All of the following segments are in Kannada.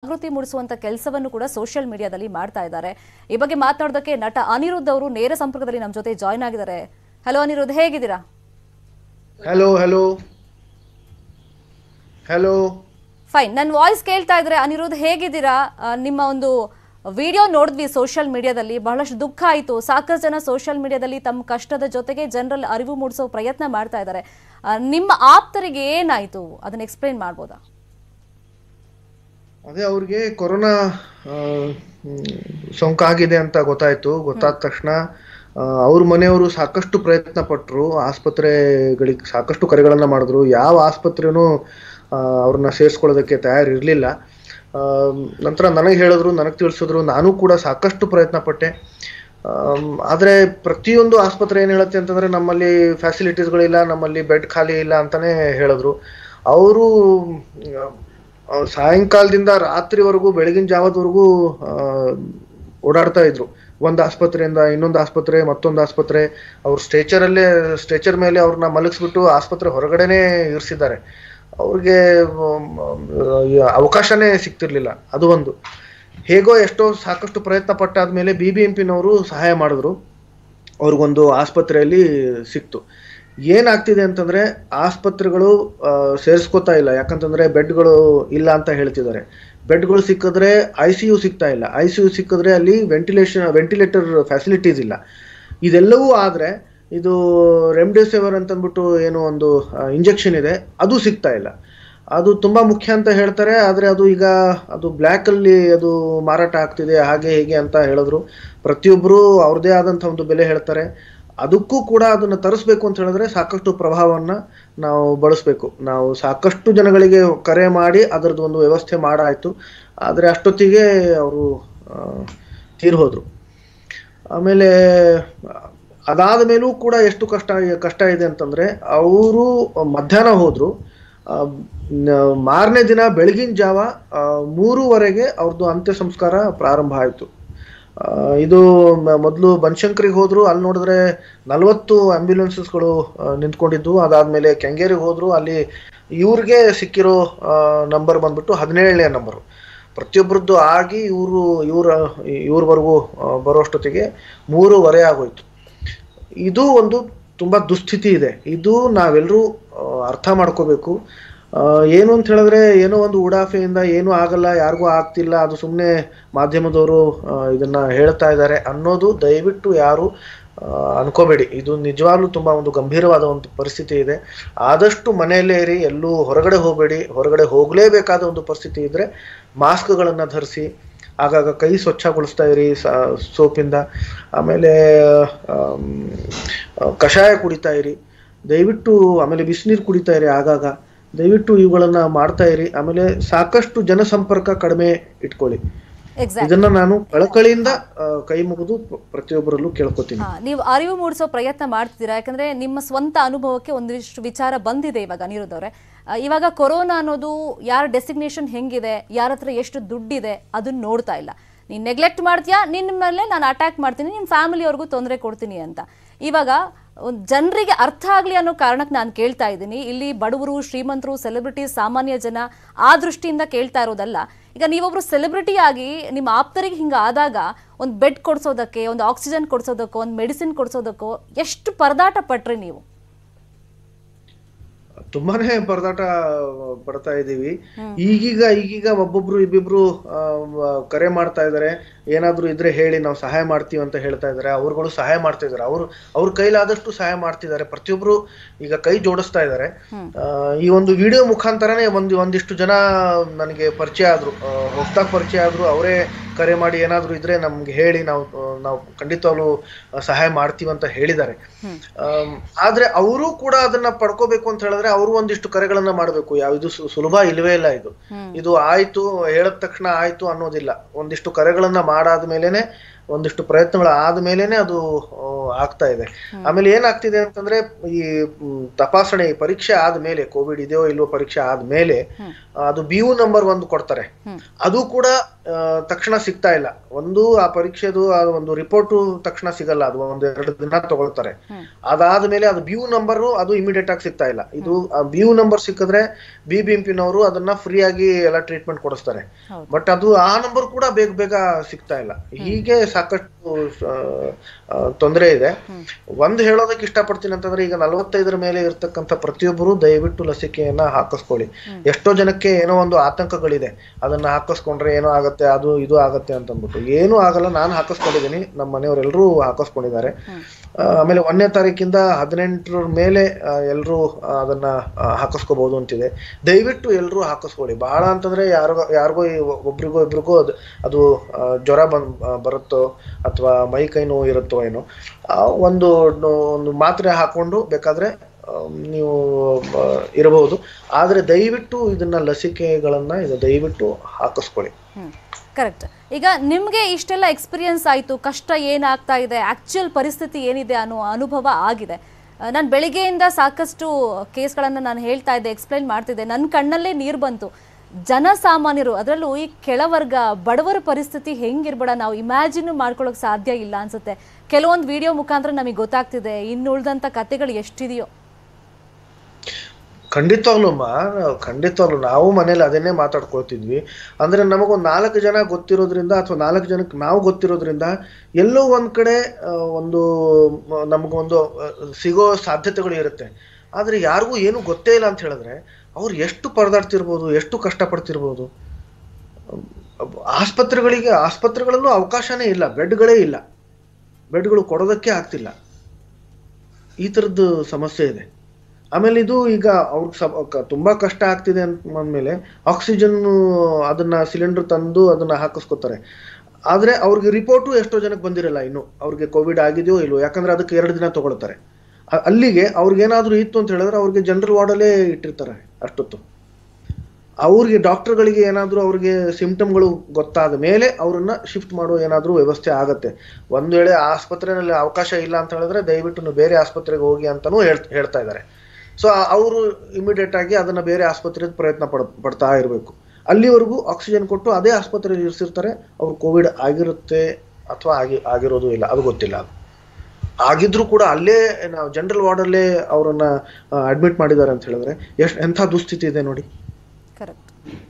ಜಾಗೃತಿ ಮೂಡಿಸುವಂತ ಕೆಲಸವನ್ನು ಕೂಡ ಸೋಷಿಯಲ್ ಮೀಡಿಯಾದಲ್ಲಿ ಮಾಡ್ತಾ ಇದ್ದಾರೆ ಈ ಬಗ್ಗೆ ಮಾತನಾಡೋದಕ್ಕೆ ನಟ ಅನಿರುದ್ಧ್ ಅವರು ನೇರ ಸಂಪರ್ಕದಲ್ಲಿ ನಮ್ಮ ಜೊತೆ ಜಾಯ್ನ್ ಆಗಿದ್ದಾರೆ ಹಲೋ ಅನಿರುದ್ಧ್ ಹೇಗಿದ್ದೀರಾ ಹಲೋ ಹಲೋ ಹಲೋ ಫೈನ್ ನನ್ನ ವಾಯ್ಸ್ ಕೇಳ್ತಾ ಇದ್ರೆ ಅನಿರುದ್ಧ್ ಹೇಗಿದ್ದೀರಾ ಆ, ನಿಮ್ಮ ಒಂದು ವಿಡಿಯೋ ನೋಡಿದ್ವಿ ಸೋಷಿಯಲ್ ಮೀಡಿಯಾದಲ್ಲಿ ಬಹಳಷ್ಟು ದುಃಖ ಆಯಿತು ಸಾಕಷ್ಟು ಜನ ಸೋಷಿಯಲ್ ಮೀಡಿಯಾದಲ್ಲಿ ತಮ್ಮ ಕಷ್ಟದ ಜೊತೆಗೆ ಜನರಲ್ಲಿ ಅರಿವು ಮೂಡಿಸೋ ಪ್ರಯತ್ನ ಮಾಡ್ತಾ ಇದ್ದಾರೆ ಆ, ನಿಮ್ಮ ಆಪ್ತರಿಗೆ ಏನಾಯ್ತು ಅದನ್ನ ಎಕ್ಸ್ಪ್ಲೈನ್ ಮಾಡ್ಬೋದಾ ಅದೇ ಅವ್ರಿಗೆ ಕೊರೋನಾ ಆ, ಹ್ಮ್, ಸೋಂಕಾಗಿದೆ ಅಂತ ಗೊತ್ತಾಯ್ತು ಗೊತ್ತಾದ ತಕ್ಷಣ ಆ, ಅವ್ರ ಮನೆಯವರು ಸಾಕಷ್ಟು ಪ್ರಯತ್ನ ಪಟ್ರು ಆಸ್ಪತ್ರೆಗಳಿಗೆ ಸಾಕಷ್ಟು ಕರೆಗಳನ್ನ ಮಾಡಿದ್ರು ಯಾವ ಆಸ್ಪತ್ರೆನೂ ಆ, ಅವ್ರನ್ನ ಸೇರಿಸ್ಕೊಳ್ಳೋದಕ್ಕೆ ತಯಾರಿರ್ಲಿಲ್ಲ ಆ, ನಂತರ ನನಗೆ ಹೇಳಿದ್ರು ನನಗೆ ತಿಳಿಸಿದ್ರು ನಾನು ಕೂಡ ಸಾಕಷ್ಟು ಪ್ರಯತ್ನ ಪಟ್ಟೆ ಆಮ್, ಆದ್ರೆ ಪ್ರತಿಯೊಂದು ಆಸ್ಪತ್ರೆ ಏನ್ ಹೇಳುತ್ತೆ ಅಂತಂದ್ರೆ ನಮ್ಮಲ್ಲಿ ಫ್ಯಾಸಿಲಿಟೀಸ್ಗಳಿಲ್ಲ ನಮ್ಮಲ್ಲಿ ಬೆಡ್ ಖಾಲಿ ಇಲ್ಲ ಅಂತಾನೆ ಹೇಳಿದ್ರು ಅವರು ಸಾಯಂಕಾಲದಿಂದ ರಾತ್ರಿವರೆಗೂ ಬೆಳಗಿನ ಜಾವದವರೆಗೂ ಆ, ಓಡಾಡ್ತಾ ಇದ್ರು ಒಂದು ಆಸ್ಪತ್ರೆಯಿಂದ ಇನ್ನೊಂದು ಆಸ್ಪತ್ರೆ ಮತ್ತೊಂದು ಆಸ್ಪತ್ರೆ ಅವ್ರು ಸ್ಟ್ರೇಚರ್ ಅಲ್ಲೇ ಸ್ಟ್ರೇಚರ್ ಮೇಲೆ ಅವ್ರನ್ನ ಮಲಗಿಸ್ಬಿಟ್ಟು ಆಸ್ಪತ್ರೆ ಹೊರಗಡೆನೆ ಇರಿಸಿದ್ದಾರೆ ಅವ್ರಿಗೆ ಮ್, ಈ ಅವಕಾಶನೇ ಸಿಗ್ತಿರ್ಲಿಲ್ಲ ಅದು ಒಂದು ಹೇಗೋ ಎಷ್ಟೋ ಸಾಕಷ್ಟು ಪ್ರಯತ್ನ ಪಟ್ಟಾದ್ಮೇಲೆ ಬಿ ಬಿ ಎಂ ಪಿನವರು ಸಹಾಯ ಮಾಡಿದ್ರು ಅವ್ರಿಗೊಂದು ಆಸ್ಪತ್ರೆಯಲ್ಲಿ ಸಿಕ್ತು ಏನಾಗ್ತಿದೆ ಅಂತಂದ್ರೆ ಆಸ್ಪತ್ರೆಗಳು ಆ, ಸೇರಿಸ್ಕೋತಾ ಇಲ್ಲ ಯಾಕಂತಂದ್ರೆ ಬೆಡ್ಗಳು ಇಲ್ಲ ಅಂತ ಹೇಳ್ತಿದ್ದಾರೆ ಬೆಡ್ಗಳು ಸಿಕ್ಕಿದ್ರೆ ಐ ಸಿ ಯು ಸಿಗ್ತಾ ಇಲ್ಲ ಐ ಸಿ ಯು ಸಿಕ್ಕಿದ್ರೆ ಅಲ್ಲಿ ವೆಂಟಿಲೇಷನ್ ವೆಂಟಿಲೇಟರ್ ಫ್ಯಾಸಿಲಿಟೀಸ್ ಇಲ್ಲ ಇದೆಲ್ಲವೂ ಆದ್ರೆ ಇದು ರೆಮ್ಡೆಸಿವಿರ್ ಅಂತ ಅಂದ್ಬಿಟ್ಟು ಏನು ಒಂದು ಇಂಜೆಕ್ಷನ್ ಇದೆ ಅದು ಸಿಗ್ತಾ ಇಲ್ಲ ಅದು ತುಂಬಾ ಮುಖ್ಯ ಅಂತ ಹೇಳ್ತಾರೆ ಆದ್ರೆ ಅದು ಈಗ ಅದು ಬ್ಲ್ಯಾಕ್ ಅಲ್ಲಿ ಅದು ಮಾರಾಟ ಆಗ್ತಿದೆ ಹಾಗೆ ಹೀಗೆ ಅಂತ ಹೇಳಿದ್ರು ಪ್ರತಿಯೊಬ್ಬರು ಅವ್ರದೇ ಆದಂತ ಒಂದು ಬೆಲೆ ಹೇಳ್ತಾರೆ ಅದಕ್ಕೂ ಕೂಡ ಅದನ್ನ ತರಿಸ್ಬೇಕು ಅಂತ ಹೇಳಿದ್ರೆ ಸಾಕಷ್ಟು ಪ್ರಭಾವವನ್ನ ನಾವು ಬಳಸಬೇಕು ನಾವು ಸಾಕಷ್ಟು ಜನಗಳಿಗೆ ಕರೆ ಮಾಡಿ ಅದರದ್ದು ಒಂದು ವ್ಯವಸ್ಥೆ ಮಾಡಾಯ್ತು ಆದ್ರೆ ಅಷ್ಟೊತ್ತಿಗೆ ಅವರು ತೀರ್ ಹೋದ್ರು ಆಮೇಲೆ ಅದಾದ ಮೇಲೂ ಕೂಡ ಎಷ್ಟು ಕಷ್ಟ ಕಷ್ಟ ಇದೆ ಅಂತಂದ್ರೆ ಅವರು ಮಧ್ಯಾಹ್ನ ಹೋದ್ರು ಆ, ನ- ಮಾರನೇ ದಿನ ಬೆಳಗಿನ ಜಾವ ಆ, ಮೂರುವರೆಗೆ ಅವ್ರದ್ದು ಅಂತ್ಯ ಸಂಸ್ಕಾರ ಪ್ರಾರಂಭ ಆಯಿತು ಇದು ಮ- ಮೊದಲು ಬನಶಂಕರಿಗೆ ಹೋದ್ರು ಅಲ್ಲಿ ನೋಡಿದ್ರೆ ನಲವತ್ತು ಆಂಬ್ಯುಲೆನ್ಸಸ್ಗಳು ನಿಂತ್ಕೊಂಡಿದ್ವು ಅದಾದ್ಮೇಲೆ ಕೆಂಗೇರಿಗೆ ಹೋದ್ರು ಅಲ್ಲಿ ಇವ್ರಿಗೆ ಸಿಕ್ಕಿರೋ ನಂಬರ್ ಬಂದ್ಬಿಟ್ಟು ಹದಿನೇಳನೇ ನಂಬರು ಪ್ರತಿಯೊಬ್ಬರದ್ದು ಆಗಿ ಇವರು ಇವ್ರ ಇವ್ರವರೆಗೂ ಬರೋಷ್ಟೊತ್ತಿಗೆ ಮೂರುವರೆ ಆಗೋಯ್ತು ಇದು ಒಂದು ತುಂಬಾ ದುಸ್ಥಿತಿ ಇದೆ ಇದು ನಾವೆಲ್ಲರೂ ಅರ್ಥ ಮಾಡ್ಕೋಬೇಕು ಆ, ಏನು ಅಂತ ಹೇಳಿದ್ರೆ ಏನೋ ಒಂದು ಉಡಾಫೆಯಿಂದ ಏನೂ ಆಗಲ್ಲ ಯಾರಿಗೂ ಆಗ್ತಿಲ್ಲ ಅದು ಸುಮ್ಮನೆ ಮಾಧ್ಯಮದವರು ಆ, ಇದನ್ನ ಹೇಳ್ತಾ ಇದ್ದಾರೆ ಅನ್ನೋದು ದಯವಿಟ್ಟು ಯಾರು ಆ, ಅನ್ಕೋಬೇಡಿ ಇದು ನಿಜವಾಗ್ಲೂ ತುಂಬಾ ಒಂದು ಗಂಭೀರವಾದ ಒಂದು ಪರಿಸ್ಥಿತಿ ಇದೆ ಆದಷ್ಟು ಮನೆಯಲ್ಲೇ ಇರಿ ಎಲ್ಲೂ ಹೊರಗಡೆ ಹೋಗಬೇಡಿ ಹೊರಗಡೆ ಹೋಗಲೇಬೇಕಾದ ಒಂದು ಪರಿಸ್ಥಿತಿ ಇದ್ರೆ ಮಾಸ್ಕ್ಗಳನ್ನ ಧರಿಸಿ ಆಗಾಗ ಕೈ ಸ್ವಚ್ಛಗೊಳಿಸ್ತಾ ಇರಿ ಸೋಪಿಂದ ಆಮೇಲೆ ಆಮ್, ಆ, ಕಷಾಯ ಕುಡಿತಾ ಇರಿ ದಯವಿಟ್ಟು ಆಮೇಲೆ ಬಿಸಿನೀರು ಕುಡಿತಾ ಇರಿ ಆಗಾಗ ದಯವಿಟ್ಟು ಇವುಗಳನ್ನ ಮಾಡ್ತಾ ಇರಿ ಆಮೇಲೆ ಸಾಕಷ್ಟು ಜನಸಂಪರ್ಕ ಕಡಿಮೆ ಇಟ್ಕೊಳ್ಳಿ ಎಕ್ಸಾಕ್ಟ್ ಇದನ್ನ ನಾನು ಕಳಕಳಿಯಿಂದ ಆ, ಕೈ ಮುಗಿದು ಪ್ರತಿಯೊಬ್ಬರಲ್ಲೂ ಕೇಳ್ಕೊತೀನಿ ಹಾ ನೀವು ಅರಿವು ಮೂಡಿಸೋ ಪ್ರಯತ್ನ ಮಾಡ್ತಿದ್ದೀರಾ ಯಾಕಂದ್ರೆ ನಿಮ್ಮ ಸ್ವಂತ ಅನುಭವಕ್ಕೆ ಒಂದಿಷ್ಟು ವಿಚಾರ ಬಂದಿದೆ ಇವಾಗ ಅನಿರುದ್ಧ ಅವರೇ ಆ, ಇವಾಗ ಕೊರೋನಾ ಅನ್ನೋದು ಯಾರ ಡೆಸಿಗ್ನೇಷನ್ ಹೆಂಗಿದೆ ಯಾರ ಹತ್ರ ಎಷ್ಟು ದುಡ್ಡಿದೆ ಅದನ್ನ ನೋಡ್ತಾ ಇಲ್ಲ ನೀನು ನೆಗ್ಲೆಕ್ಟ್ ಮಾಡ್ತೀಯಾ ನಿನ್ನ ಮೇಲೆ ನಾನು ಅಟ್ಯಾಕ್ ಮಾಡ್ತೀನಿ ನಿಮ್ಮ ಫ್ಯಾಮಿಲಿಯವ್ರಿಗೂ ತೊಂದರೆ ಕೊಡ್ತೀನಿ ಅಂತ ಇವಾಗ ಒಂದ್ ಜನರಿಗೆ ಅರ್ಥ ಆಗಲಿ ಅನ್ನೋ ಕಾರಣಕ್ಕೆ ನಾನು ಕೇಳ್ತಾ ಇದ್ದೀನಿ ಇಲ್ಲಿ ಬಡವರು ಶ್ರೀಮಂತರು ಸೆಲೆಬ್ರಿಟೀಸ್ ಸಾಮಾನ್ಯ ಜನ ಆ ದೃಷ್ಟಿಯಿಂದ ಕೇಳ್ತಾ ಇರೋದಲ್ಲ ಈಗ ನೀವೊಬ್ರು ಸೆಲೆಬ್ರಿಟಿ ಆಗಿ ನಿಮ್ಮ ಆಪ್ತರಿಗೆ ಹಿಂಗೆ ಆದಾಗ ಒಂದು ಬೆಡ್ ಕೊಡ್ಸೋದಕ್ಕೆ ಒಂದು ಆಕ್ಸಿಜನ್ ಕೊಡ್ಸೋದಕ್ಕೋ ಒಂದು ಮೆಡಿಸಿನ್ ಕೊಡ್ಸೋದಕ್ಕೋ ಎಷ್ಟು ಪರದಾಟ ಪಟ್ರಿ ನೀವು ತುಂಬಾನೇ ಪರದಾಟ ಪಡ್ತಾ ಇದ್ದೀವಿ ಈಗೀಗ ಈಗೀಗ ಒಬ್ಬೊಬ್ರು ಇಬ್ಬಿಬ್ರು ಆ, ವ- ಕರೆ ಮಾಡ್ತಾ ಇದಾರೆ ಏನಾದ್ರೂ ಇದ್ರೆ ಹೇಳಿ ನಾವು ಸಹಾಯ ಮಾಡ್ತೀವಿ ಅಂತ ಹೇಳ್ತಾ ಇದಾರೆ ಅವ್ರುಗಳು ಸಹಾಯ ಮಾಡ್ತಾ ಇದಾರೆ ಅವ್ರು ಅವ್ರ ಕೈಲಾದಷ್ಟು ಸಹಾಯ ಮಾಡ್ತಿದ್ದಾರೆ ಪ್ರತಿಯೊಬ್ರು ಈಗ ಕೈ ಜೋಡಿಸ್ತಾ ಇದ್ದಾರೆ ಆ, ಈ ಒಂದು ವಿಡಿಯೋ ಮುಖಾಂತರನೇ ಒಂದು ಒಂದಿಷ್ಟು ಜನ ನನಗೆ ಪರಿಚಯ ಆದ್ರು ಹೊಸದಾಗಿ ಪರಿಚಯ ಆದ್ರು ಅವರೇ ಕರೆ ಮಾಡಿ ಏನಾದ್ರು ಇದ್ರೆ ನಮ್ಗೆ ಹೇಳಿ ನಾವು ಆ, ನಾವು ಖಂಡಿತವಾಗ್ಲೂ ಆ, ಸಹಾಯ ಮಾಡ್ತೀವಿ ಅಂತ ಹೇಳಿದ್ದಾರೆ ಆಮ್, ಆದ್ರೆ ಅವರು ಕೂಡ ಅದನ್ನ ಪಡ್ಕೋಬೇಕು ಅಂತ ಹೇಳಿದ್ರೆ ಅವರು ಒಂದಿಷ್ಟು ಕರೆಗಳನ್ನ ಮಾಡಬೇಕು ಯಾವ ಇದು ಸು- ಸುಲಭ ಇಲ್ವೇ ಇಲ್ಲ ಇದು ಇದು ಆಯ್ತು ಹೇಳಿದ ತಕ್ಷಣ ಆಯ್ತು ಅನ್ನೋದಿಲ್ಲ ಒಂದಿಷ್ಟು ಕರೆಗಳನ್ನ ಮಾಡಾದ ಮೇಲೆನೆ ಒಂದಿಷ್ಟು ಪ್ರಯತ್ನಗಳು ಆದ್ಮೇಲೆನೆ ಅದು ಆ, ಆಗ್ತಾ ಇದೆ ಆಮೇಲೆ ಏನಾಗ್ತಿದೆ ಅಂತಂದ್ರೆ ಈ ಮ್, ತಪಾಸಣೆ ಈ ಪರೀಕ್ಷೆ ಆದ್ಮೇಲೆ ಕೋವಿಡ್ ಇದೆಯೋ ಇಲ್ವೋ ಪರೀಕ್ಷೆ ಆದ್ಮೇಲೆ ಅದು ಬಿ ಯು ನಂಬರ್ ಒಂದು ಕೊಡ್ತಾರೆ ಅದು ಕೂಡ ಆ, ತಕ್ಷಣ ಸಿಗ್ತಾ ಇಲ್ಲ ಒಂದು ಆ ಪರೀಕ್ಷೆದು ಆ ಒಂದು ರಿಪೋರ್ಟ್ ತಕ್ಷಣ ಸಿಗಲ್ಲ ಅದು ಒಂದು ಎರಡು ದಿನ ತಗೊಳ್ತಾರೆ ಅದಾದ್ಮೇಲೆ ಅದು ಬಿ ಯು ನಂಬರ್ ಅದು ಇಮಿಡಿಯೇಟ್ ಆಗಿ ಸಿಗ್ತಾ ಇಲ್ಲ ಇದು ಬಿ ಯು ನಂಬರ್ ಸಿಕ್ಕಿದ್ರೆ ಬಿ ಬಿ ಎಂ ಪಿನವರು ಅದನ್ನ ಫ್ರೀ ಆಗಿ ಎಲ್ಲ ಟ್ರೀಟ್ಮೆಂಟ್ ಕೊಡಿಸ್ತಾರೆ ಹೌದು. ಬಟ್ ಅದು ಆ ನಂಬರ್ ಕೂಡ ಬೇಗ ಬೇಗ ಸಿಗ್ತಾ ಇಲ್ಲ ಹೀಗೆ ಸಾಕಷ್ಟು ತೊಂದರೆ ಇದೆ ಒಂದು ಹೇಳೋದಕ್ಕೆ ಇಷ್ಟಪಡ್ತೀನಿ ಅಂತಂದ್ರೆ ಈಗ ನಲವತ್ತೈದರ ಮೇಲೆ ಇರ್ತಕ್ಕಂಥ ಪ್ರತಿಯೊಬ್ಬರು ದಯವಿಟ್ಟು ಲಸಿಕೆಯನ್ನ ಹಾಕಿಸ್ಕೊಳ್ಳಿ ಎಷ್ಟೋ ಜನಕ್ಕೆ ಏನೋ ಒಂದು ಆತಂಕಗಳಿದೆ ಅದನ್ನ ಹಾಕಿಸ್ಕೊಂಡ್ರೆ ಏನೋ ಆಗತ್ತೆ ಅದು ಇದು ಆಗತ್ತೆ ಅಂತ ಅಂದ್ಬಿಟ್ಟು ಏನೂ ಆಗಲ್ಲ ನಾನು ಹಾಕಿಸ್ಕೊಂಡಿದ್ದೀನಿ ನಮ್ಮ ಮನೆಯವರೆಲ್ಲರೂ ಹಾಕಿಸ್ಕೊಂಡಿದ್ದಾರೆ ಆ, ಆಮೇಲೆ ಒಂದನೇ ತಾರೀಕಿಂದ ಹದಿನೆಂಟರ ಮೇಲೆ ಎಲ್ಲರೂ ಅದನ್ನ ಆ, ಹಾಕಿಸ್ಕೋಬಹುದು ಅಂತಿದೆ ದಯವಿಟ್ಟು ಎಲ್ಲರೂ ಹಾಕಿಸ್ಕೊಳ್ಳಿ ಬಹಳ ಅಂತಂದ್ರೆ ಯಾರಿಗೋ ಯಾರಿಗೋ ಈ ಒ- ಒಬ್ರಿಗೋ ಇಬ್ರಿಗೋ ಅದು ಅದು ಆ, ಜ್ವರ ಬಂದ್ ಆ, ಬರುತ್ತೋ ಅಥವಾ ಮೈ ಕೈ ನೋವು ಇರುತ್ತೋ ಏನೋ ಆ, ಒಂದು ಒಂದು ಮಾತ್ರೆ ಹಾಕೊಂಡು ಬೇಕಾದ್ರೆ ಆ, ನೀವು ಆ, ಇರಬಹುದು ಆದ್ರೆ ದಯವಿಟ್ಟು ಇದನ್ನ ಲಸಿಕೆಗಳನ್ನ ಇದು ದಯವಿಟ್ಟು ಹಾಕಿಸ್ಕೊಳ್ಳಿ ಕರೆಕ್ಟ್ ಈಗ ನಿಮಗೆ ಇಷ್ಟೆಲ್ಲ ಎಕ್ಸ್ಪೀರಿಯನ್ಸ್ ಆಯಿತು ಕಷ್ಟ ಏನಾಗ್ತಾ ಇದೆ ಆ್ಯಕ್ಚುಯಲ್ ಪರಿಸ್ಥಿತಿ ಏನಿದೆ ಅನ್ನೋ ಅನುಭವ ಆಗಿದೆ ನಾನು ಬೆಳಿಗ್ಗೆಯಿಂದ ಸಾಕಷ್ಟು ಕೇಸ್ಗಳನ್ನು ನಾನು ಹೇಳ್ತಾ ಇದ್ದೆ ಎಕ್ಸ್ಪ್ಲೈನ್ ಮಾಡ್ತಿದ್ದೆ ನನ್ನ ಕಣ್ಣಲ್ಲೇ ನೀರು ಬಂತು ಜನಸಾಮಾನ್ಯರು ಅದರಲ್ಲೂ ಈ ಕೆಳವರ್ಗ ಬಡವರ ಪರಿಸ್ಥಿತಿ ಹೆಂಗಿರ್ಬೇಡ ನಾವು ಇಮ್ಯಾಜಿನ್ ಮಾಡ್ಕೊಳ್ಳೋಕೆ ಸಾಧ್ಯ ಇಲ್ಲ ಅನ್ಸುತ್ತೆ ಕೆಲವೊಂದು ವಿಡಿಯೋ ಮುಖಾಂತರ ನಮಗೆ ಗೊತ್ತಾಗ್ತಿದೆ ಇನ್ನು ಉಳಿದಂಥ ಕತೆಗಳು ಎಷ್ಟಿದೆಯೋ ಖಂಡಿತವಾಗ್ಲೂ ಅಮ್ಮ ಖಂಡಿತವಾಗ್ಲು ನಾವು ಮನೇಲಿ ಅದನ್ನೇ ಮಾತಾಡ್ಕೊಳ್ತಿದ್ವಿ ಅಂದ್ರೆ ನಮಗೊಂದು ನಾಲ್ಕು ಜನ ಗೊತ್ತಿರೋದ್ರಿಂದ ಅಥವಾ ನಾಲ್ಕು ಜನಕ್ಕೆ ನಾವು ಗೊತ್ತಿರೋದ್ರಿಂದ ಎಲ್ಲೋ ಒಂದ್ ಕಡೆ ಆ, ಒಂದು ಮ- ನಮಗೊಂದು ಆ, ಸಿಗೋ ಸಾಧ್ಯತೆಗಳು ಇರುತ್ತೆ ಆದ್ರೆ ಯಾರಿಗೂ ಏನು ಗೊತ್ತೇ ಇಲ್ಲ ಅಂತ ಹೇಳಿದ್ರೆ ಅವ್ರು ಎಷ್ಟು ಪರದಾಡ್ತಿರ್ಬೋದು ಎಷ್ಟು ಕಷ್ಟಪಡ್ತಿರ್ಬೋದು ಅಹ್, ಆಸ್ಪತ್ರೆಗಳಿಗೆ ಆಸ್ಪತ್ರೆಗಳಲ್ಲೂ ಅವಕಾಶನೇ ಇಲ್ಲ ಬೆಡ್ಗಳೇ ಇಲ್ಲ ಬೆಡ್ಗಳು ಕೊಡೋದಕ್ಕೆ ಆಗ್ತಿಲ್ಲ ಈ ಥರದ್ದು ಸಮಸ್ಯೆ ಇದೆ ಆಮೇಲೆ ಇದು ಈಗ ಅವ್ರಿಗೆ ಸ ಕ- ತುಂಬಾ ಕಷ್ಟ ಆಗ್ತಿದೆ ಅಂತ ಅಂದ್ಮೇಲೆ ಆಕ್ಸಿಜನ್ ಅದನ್ನ ಸಿಲಿಂಡರ್ ತಂದು ಅದನ್ನ ಹಾಕಿಸ್ಕೊತಾರೆ ಆದ್ರೆ ಅವ್ರಿಗೆ ರಿಪೋರ್ಟು ಎಷ್ಟೋ ಜನಕ್ಕೆ ಬಂದಿರಲ್ಲ ಇನ್ನು ಅವ್ರಿಗೆ ಕೋವಿಡ್ ಆಗಿದೆಯೋ ಇಲ್ವೋ ಯಾಕಂದ್ರೆ ಅದಕ್ಕೆ ಎರಡು ದಿನ ತಗೊಳ್ತಾರೆ ಅ- ಅಲ್ಲಿಗೆ ಅವ್ರಿಗೇನಾದ್ರೂ ಇತ್ತು ಅಂತ ಹೇಳಿದ್ರೆ ಅವ್ರಿಗೆ ಜನರಲ್ ವಾರ್ಡಲ್ಲೇ ಇಟ್ಟಿರ್ತಾರೆ ಅಷ್ಟೊತ್ತು ಅವ್ರಿಗೆ ಡಾಕ್ಟರ್ಗಳಿಗೆ ಏನಾದರೂ ಅವ್ರಿಗೆ ಸಿಂಪ್ಟಮ್ಗಳು ಗೊತ್ತಾದ ಮೇಲೆ ಅವ್ರನ್ನ ಶಿಫ್ಟ್ ಮಾಡೋ ಏನಾದರೂ ವ್ಯವಸ್ಥೆ ಆಗತ್ತೆ ಒಂದು ವೇಳೆ ಆಸ್ಪತ್ರೆಯಲ್ಲಿ ಅವಕಾಶ ಇಲ್ಲ ಅಂತ ಹೇಳಿದ್ರೆ ದಯವಿಟ್ಟು ನೀವು ಬೇರೆ ಆಸ್ಪತ್ರೆಗೆ ಹೋಗಿ ಅಂತಾನೂ ಹೇಳ್ ಹೇಳ್ತಾ ಇದ್ದಾರೆ ಸೊ ಅವರು ಇಮಿಡಿಯೇಟ್ ಆಗಿ ಅದನ್ನ ಬೇರೆ ಆಸ್ಪತ್ರೆಗೆ ಪ್ರಯತ್ನ ಪಡ್ ಪಡ್ತಾ ಇರಬೇಕು ಅಲ್ಲಿವರೆಗೂ ಆಕ್ಸಿಜನ್ ಕೊಟ್ಟು ಅದೇ ಆಸ್ಪತ್ರೆಯಲ್ಲಿ ಇರಿಸಿರ್ತಾರೆ ಅವ್ರು ಕೋವಿಡ್ ಆಗಿರುತ್ತೆ ಅಥವಾ ಆಗಿ ಆಗಿರೋದು ಇಲ್ಲ ಅದು ಗೊತ್ತಿಲ್ಲ ಅದು ಆಗಿದ್ರು ಕೂಡ ಅಲ್ಲೇ ನಾವು ಜನರಲ್ ವಾರ್ಡಲ್ಲೇ ಅವರನ್ನ ಅಡ್ಮಿಟ್ ಮಾಡಿದ್ದಾರೆ ಅಂತ ಹೇಳಿದ್ರೆ ಎಷ್ಟು ಎಂಥ ದುಸ್ಥಿತಿ ಇದೆ ನೋಡಿ ಕರೆಕ್ಟ್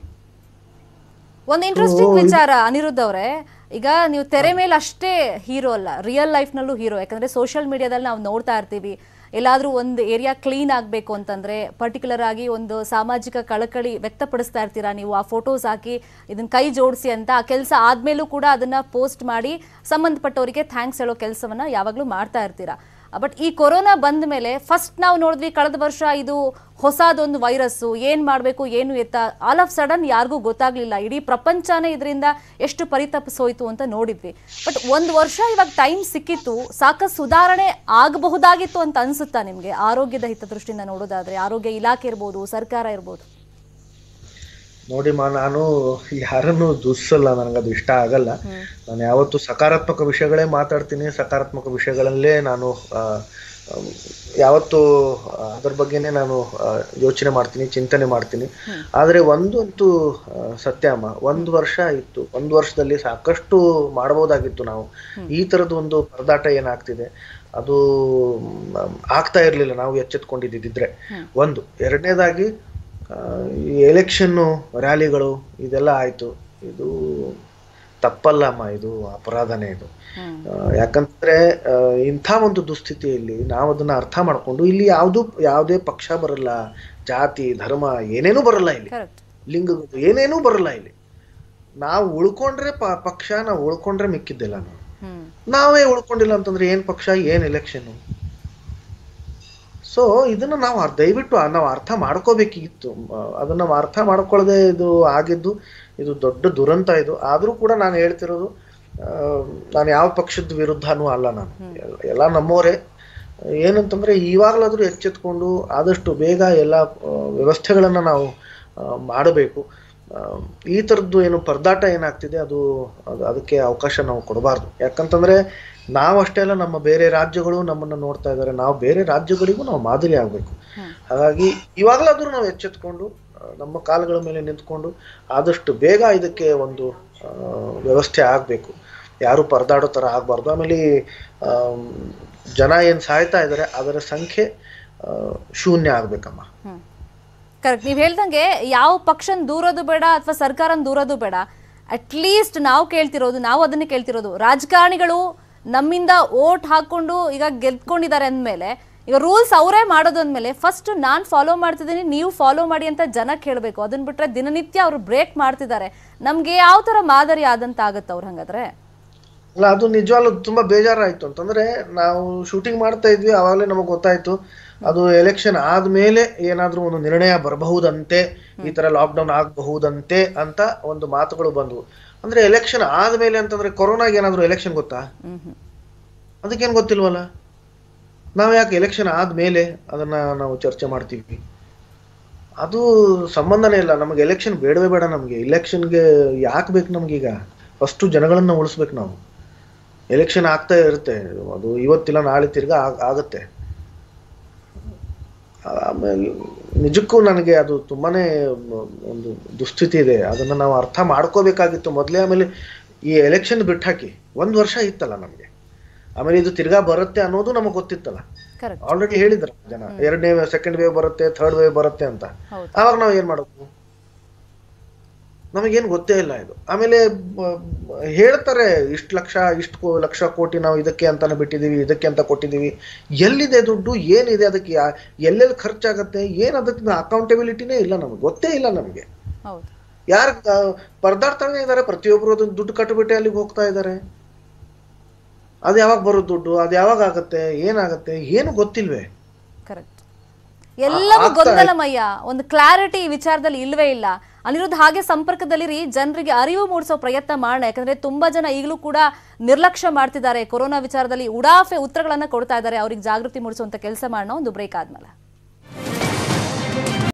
ಒಂದು ಇಂಟ್ರೆಸ್ಟಿಂಗ್ ವಿಚಾರ ಅನಿರುದ್ಧ ಅವರೇ ಈಗ ನೀವು ತೆರೆ ಮೇಲೆ ಅಷ್ಟೇ ಹೀರೋ ಅಲ್ಲ ರಿಯಲ್ ಲೈಫ್ನಲ್ಲೂ ಹೀರೋ ಯಾಕಂದ್ರೆ ಸೋಷಿಯಲ್ ಮೀಡಿಯಾದಲ್ಲಿ ನಾವು ನೋಡ್ತಾ ಇರ್ತೀವಿ ಎಲ್ಲಾದ್ರೂ ಒಂದು ಏರಿಯಾ ಕ್ಲೀನ್ ಆಗಬೇಕು ಅಂತಂದ್ರೆ ಪರ್ಟಿಕ್ಯುಲರ್ ಆಗಿ ಒಂದು ಸಾಮಾಜಿಕ ಕಳಕಳಿ ವ್ಯಕ್ತಪಡಿಸ್ತಾ ಇರ್ತೀರಾ ನೀವು ಆ ಫೋಟೋಸ್ ಹಾಕಿ ಇದನ್ನ ಕೈ ಜೋಡಿಸಿ ಅಂತ ಆ ಕೆಲಸ ಆದ್ಮೇಲೂ ಕೂಡ ಅದನ್ನ ಪೋಸ್ಟ್ ಮಾಡಿ ಸಂಬಂಧಪಟ್ಟವರಿಗೆ ಥ್ಯಾಂಕ್ಸ್ ಹೇಳೋ ಕೆಲಸವನ್ನ ಯಾವಾಗಲೂ ಮಾಡ್ತಾ ಇರ್ತೀರಾ ಬಟ್ ಈ ಕೊರೋನಾ ಬಂದ ಮೇಲೆ ಫಸ್ಟ್ ನಾವು ನೋಡಿದ್ವಿ ಕಳೆದ ವರ್ಷ ಇದು ಹೊಸದೊಂದು ವೈರಸ್ಸು ಏನು ಮಾಡಬೇಕು ಏನು ಎತ್ತ ಆಲ್ ಆಫ್ ಸಡನ್ ಯಾರಿಗೂ ಗೊತ್ತಾಗ್ಲಿಲ್ಲ ಇಡೀ ಪ್ರಪಂಚನೇ ಇದರಿಂದ ಎಷ್ಟು ಪರಿತಪಿಸೋಯ್ತು ಅಂತ ನೋಡಿದ್ವಿ ಬಟ್ ಒಂದು ವರ್ಷ ಇವಾಗ ಟೈಮ್ ಸಿಕ್ಕಿತ್ತು ಸಾಕಷ್ಟು ಸುಧಾರಣೆ ಆಗಬಹುದಾಗಿತ್ತು ಅಂತ ಅನ್ಸುತ್ತಾ ನಿಮಗೆ ಆರೋಗ್ಯದ ಹಿತದೃಷ್ಟಿಯಿಂದ ನೋಡೋದಾದ್ರೆ ಆರೋಗ್ಯ ಇಲಾಖೆ ಇರ್ಬೋದು ಸರ್ಕಾರ ಇರ್ಬೋದು ನೋಡಿಮ್ಮ ನಾನು ಯಾರನ್ನು ದೂಷಿಸಲ್ಲ ನನಗದು ಇಷ್ಟ ಆಗಲ್ಲ ನಾನು ಯಾವತ್ತು ಸಕಾರಾತ್ಮಕ ವಿಷಯಗಳೇ ಮಾತಾಡ್ತೀನಿ ಸಕಾರಾತ್ಮಕ ವಿಷಯಗಳಲ್ಲೇ ನಾನು ಆ, ಆ, ಯಾವತ್ತು ಅದ್ರ ಬಗ್ಗೆನೇ ನಾನು ಆ, ಯೋಚನೆ ಮಾಡ್ತೀನಿ ಚಿಂತನೆ ಮಾಡ್ತೀನಿ ಆದ್ರೆ ಒಂದಂತೂ ಆ, ಸತ್ಯ ಅಮ್ಮ ಒಂದು ವರ್ಷ ಇತ್ತು ಒಂದು ವರ್ಷದಲ್ಲಿ ಸಾಕಷ್ಟು ಮಾಡಬಹುದಾಗಿತ್ತು ನಾವು ಈ ತರದ ಒಂದು ಪರದಾಟ ಏನಾಗ್ತಿದೆ ಅದು ಮ್, ಆಗ್ತಾ ಇರ್ಲಿಲ್ಲ ನಾವು ಎಚ್ಚೆತ್ಕೊಂಡಿದ್ದಿದ್ರೆ ಒಂದು ಎರಡನೇದಾಗಿ ಆ, ಈ ಎಲೆಕ್ಷನ್ನು ರ್ಯಾಲಿಗಳು ಇದೆಲ್ಲ ಆಯ್ತು ಇದು ತಪ್ಪಲ್ಲಮ್ಮ ಇದು ಅಪರಾಧನೇ ಇದು ಆ, ಯಾಕಂದ್ರೆ ಆ, ಇಂಥ ಒಂದು ದುಸ್ಥಿತಿಯಲ್ಲಿ ನಾವು ಅದನ್ನ ಅರ್ಥ ಮಾಡ್ಕೊಂಡು ಇಲ್ಲಿ ಯಾವುದು ಯಾವುದೇ ಪಕ್ಷ ಬರಲ್ಲ ಜಾತಿ ಧರ್ಮ ಏನೇನೂ ಬರಲ್ಲ ಇಲ್ಲಿ ಕರೆಕ್ಟ್ ಲಿಂಗಗಳು ಏನೇನೂ ಬರಲ್ಲ ಇಲ್ಲಿ ನಾವು ಉಳ್ಕೊಂಡ್ರೆ ಪ ಪಕ್ಷ ನಾವು ಉಳ್ಕೊಂಡ್ರೆ ಮಿಕ್ಕಿದ್ದಿಲ್ಲ ನಾವು ಹ್ಮ್ ನಾವೇ ಉಳ್ಕೊಂಡಿಲ್ಲ ಅಂತಂದ್ರೆ ಏನ್ ಪಕ್ಷ ಏನ್ ಎಲೆಕ್ಷನ್ ಸೊ ಇದನ್ನ ನಾವು ಅರ್- ದಯವಿಟ್ಟು ಆ- ನಾವು ಅರ್ಥ ಮಾಡ್ಕೋಬೇಕಿತ್ತು ಆ, ಅದನ್ನ ನಾವು ಅರ್ಥ ಮಾಡ್ಕೊಳ್ಳದೆ ಇದು ಆಗಿದ್ದು ಇದು ದೊಡ್ಡ ದುರಂತ ಇದು ಆದ್ರೂ ಕೂಡ ನಾನು ಹೇಳ್ತಿರೋದು ಆ, ನಾನು ಯಾವ ಪಕ್ಷದ ವಿರುದ್ಧನೂ ಅಲ್ಲ ನಾನು ಎಲ್ಲ- ಎಲ್ಲ ನಮ್ಮವರೇ ಏನಂತಂದ್ರೆ ಇವಾಗಲಾದ್ರೂ ಎಚ್ಚೆತ್ಕೊಂಡು ಆದಷ್ಟು ಬೇಗ ಎಲ್ಲ ಆ, ವ್ಯವಸ್ಥೆಗಳನ್ನ ನಾವು ಆ, ಮಾಡಬೇಕು ಆ, ಈ ಥರದ್ದು ಏನು ಪರದಾಟ ಏನಾಗ್ತಿದೆ ಅದು ಅದು ಅದಕ್ಕೆ ಅವಕಾಶ ನಾವು ಕೊಡಬಾರ್ದು ಯಾಕಂತಂದ್ರೆ ನಾವು ಅಷ್ಟೇ ಅಲ್ಲ ನಮ್ಮ ಬೇರೆ ರಾಜ್ಯಗಳು ನಮ್ಮನ್ನ ನೋಡ್ತಾ ಇದ್ದಾರೆ ನಾವು ಬೇರೆ ರಾಜ್ಯಗಳಿಗೂ ನಾವು ಮಾದರಿ ಆಗಬೇಕು ಹಾಗಾಗಿ ಇವಾಗಲಾದ್ರೂ ನಾವು ಎಚ್ಚೆತ್ಕೊಂಡು ಆ, ನಮ್ಮ ಕಾಲುಗಳ ಮೇಲೆ ನಿಂತ್ಕೊಂಡು ಆದಷ್ಟು ಬೇಗ ಇದಕ್ಕೆ ಒಂದು ಆ, ವ್ಯವಸ್ಥೆ ಆಗಬೇಕು ಯಾರು ಪರದಾಡೋ ಥರ ಆಗಬಾರ್ದು ಆಮೇಲೆ ಈ, ಆಮ್, ಜನ ಏನು ಸಾಯ್ತಾ ಇದ್ದಾರೆ ಅದರ ಸಂಖ್ಯೆ ಆ, ಶೂನ್ಯ ಆಗ್ಬೇಕಮ್ಮ ಕರೆಕ್ಟ್ ನೀವು ಹೇಳ್ದಂಗೆ ಯಾವ ಪಕ್ಷನ ದೂರೋದು ಬೇಡ ಅಥವಾ ಸರ್ಕಾರನ ದೂರೋದು ಬೇಡ ಅಟ್ಲೀಸ್ಟ್ ನಾವು ಕೇಳ್ತಿರೋದು ನಾವು ಅದನ್ನೇ ಕೇಳ್ತಿರೋದು ರಾಜಕಾರಣಿಗಳು ನಮ್ಮಿಂದ ಓಟ್ ಹಾಕೊಂಡು ಈಗ ಗೆದ್ಕೊಂಡಿದ್ದಾರೆ ಅಂದಮೇಲೆ ಈಗ ರೂಲ್ಸ್ ಅವರೇ ಮಾಡೋದು ಅಂದಮೇಲೆ ಫಸ್ಟ್ ನಾನು ಫಾಲೋ ಮಾಡ್ತಿದ್ದೀನಿ ನೀವು ಫಾಲೋ ಮಾಡಿ ಅಂತ ಜನಕ್ಕೆ ಹೇಳಬೇಕು ಅದನ್ನ ಬಿಟ್ರೆ ದಿನನಿತ್ಯ ಅವರು ಬ್ರೇಕ್ ಮಾಡ್ತಿದ್ದಾರೆ ನಮ್ಗೆ ಯಾವ ಥರ ಮಾದರಿ ಆದಂತ ಆಗತ್ತೆ ಅವ್ರು ಹಂಗಾದ್ರೆ ಅಲ್ಲ ಅದು ನಿಜವಾಗ್ಲೂ ತುಂಬಾ ಬೇಜಾರಾಯ್ತು ಅಂತಂದ್ರೆ ನಾವು ಶೂಟಿಂಗ್ ಮಾಡ್ತಾ ಇದ್ವಿ ಅವಾಗಲೇ ನಮಗೆ ಗೊತ್ತಾಯ್ತು ಅದು ಎಲೆಕ್ಷನ್ ಆದ್ಮೇಲೆ ಏನಾದ್ರೂ ಒಂದು ನಿರ್ಣಯ ಬರಬಹುದಂತೆ ಈ ತರ ಲಾಕ್ಡೌನ್ ಆಗಬಹುದಂತೆ ಅಂತ ಒಂದು ಮಾತುಗಳು ಬಂದವು ಅಂದ್ರೆ ಎಲೆಕ್ಷನ್ ಆದ್ಮೇಲೆ ಅಂತಂದ್ರೆ ಕೊರೋನಾಗೆ ಏನಾದ್ರು ಎಲೆಕ್ಷನ್ ಗೊತ್ತಾ ಹ್ಮ್ ಹ್ಮ್ ಅದಕ್ಕೇನ್ ಗೊತ್ತಿಲ್ವಲ್ಲ ನಾವು ಯಾಕೆ ಎಲೆಕ್ಷನ್ ಆದ್ಮೇಲೆ ಅದನ್ನ ನಾವು ಚರ್ಚೆ ಮಾಡ್ತೀವಿ ಅದು ಸಂಬಂಧನೇ ಇಲ್ಲ ನಮಗೆ ಎಲೆಕ್ಷನ್ ಬೇಡವೇ ಬೇಡ ನಮಗೆ ಎಲೆಕ್ಷನ್ಗೆ ಯಾಕೆ ಬೇಕು ನಮ್ಗೀಗ ಫಸ್ಟು ಜನಗಳನ್ನ ಉಳಿಸ್ಬೇಕು ನಾವು ಎಲೆಕ್ಷನ್ ಆಗ್ತಾ ಇರುತ್ತೆ ಅದು ಇವತ್ತಿಲ್ಲ ನಾಳೆ ತಿರ್ಗಾ ಆಗ್- ಆಗತ್ತೆ ಆಮೇಲೆ ನಿಜಕ್ಕೂ ನನಗೆ ಅದು ತುಂಬಾನೇ ಒಂದು ದುಸ್ಥಿತಿ ಇದೆ ಅದನ್ನ ನಾವು ಅರ್ಥ ಮಾಡ್ಕೋಬೇಕಾಗಿತ್ತು ಮೊದಲೇ ಆಮೇಲೆ ಈ ಎಲೆಕ್ಷನ್ ಬಿಟ್ಟಾಕಿ ಒಂದ್ ವರ್ಷ ಇತ್ತಲ್ಲ ನಮ್ಗೆ ಆಮೇಲೆ ಇದು ತಿರ್ಗಾ ಬರುತ್ತೆ ಅನ್ನೋದು ನಮಗೆ ಗೊತ್ತಿತ್ತಲ್ಲ ಕರೆಕ್ಟ್ ಆಲ್ರೆಡಿ ಹೇಳಿದ್ರ ಜನ ಎರಡನೇ ಸೆಕೆಂಡ್ ವೇವ್ ಬರುತ್ತೆ ಥರ್ಡ್ ವೇವ್ ಬರುತ್ತೆ ಅಂತ ಹೌದು ಆವಾಗ ನಾವು ಏನ್ ಮಾಡೋದು ನಮಗೇನು ಗೊತ್ತೇ ಇಲ್ಲ ಇದು ಆಮೇಲೆ ಬ- ಬ- ಹೇಳ್ತಾರೆ ಇಷ್ಟು ಲಕ್ಷ ಇಷ್ಟು ಲಕ್ಷ ಕೋಟಿ ನಾವು ಇದಕ್ಕೆ ಅಂತಾನೆ ಬಿಟ್ಟಿದೀವಿ ಇದಕ್ಕೆ ಅಂತ ಕೊಟ್ಟಿದೀವಿ ಎಲ್ಲಿದೆ ದುಡ್ಡು ಏನಿದೆ ಅದಕ್ಕೆ ಯಾ- ಎಲ್ಲೆಲ್ಲಿ ಖರ್ಚಾಗತ್ತೆ ಏನ್ ಅದಕ್ಕೆ ಅಕೌಂಟಬಿಲಿಟಿನೇ ಇಲ್ಲ ನಮ್ಗೆ ಗೊತ್ತೇ ಇಲ್ಲ ನಮಗೆ ಹೌದು ಯಾರು ಪರದಾಡ್ತಾನೆ ಇದ್ದಾರೆ ಪ್ರತಿಯೊಬ್ರು ಅದನ್ನ ದುಡ್ಡು ಕಟ್ಟಿಬಿಟ್ಟೆ ಅಲ್ಲಿಗೆ ಹೋಗ್ತಾ ಇದ್ದಾರೆ ಅದು ಯಾವಾಗ ಬರೋ ದುಡ್ಡು ಅದು ಯಾವಾಗ ಆಗತ್ತೆ ಏನಾಗತ್ತೆ ಏನು ಗೊತ್ತಿಲ್ವೇ ಕರೆಕ್ಟ್ ಎಲ್ಲವೂ ಆಗ್ತಾ ಗೊಂದಲಮಯ್ಯ ಒಂದು ಕ್ಲಾರಿಟಿ ಈ ವಿಚಾರದಲ್ಲಿ ಇಲ್ವೇ ಇಲ್ಲ ಅನಿರುದ್ಧ ಹಾಗೆ ಸಂಪರ್ಕದಲ್ಲಿರಿ ಜನರಿಗೆ ಅರಿವು ಮೂಡಿಸೋ ಪ್ರಯತ್ನ ಮಾಡೋಣ ಯಾಕಂದ್ರೆ ತುಂಬಾ ಜನ ಈಗಲೂ ಕೂಡ ನಿರ್ಲಕ್ಷ್ಯ ಮಾಡ್ತಿದ್ದಾರೆ ಕೊರೋನಾ ವಿಚಾರದಲ್ಲಿ ಉಡಾಫೆ ಉತ್ತರಗಳನ್ನ ಕೊಡ್ತಾ ಇದ್ದಾರೆ ಅವ್ರಿಗೆ ಜಾಗೃತಿ ಮೂಡಿಸುವಂತ ಕೆಲಸ ಮಾಡೋಣ ಒಂದು ಬ್ರೇಕ್ ಆದ್ಮೇಲೆ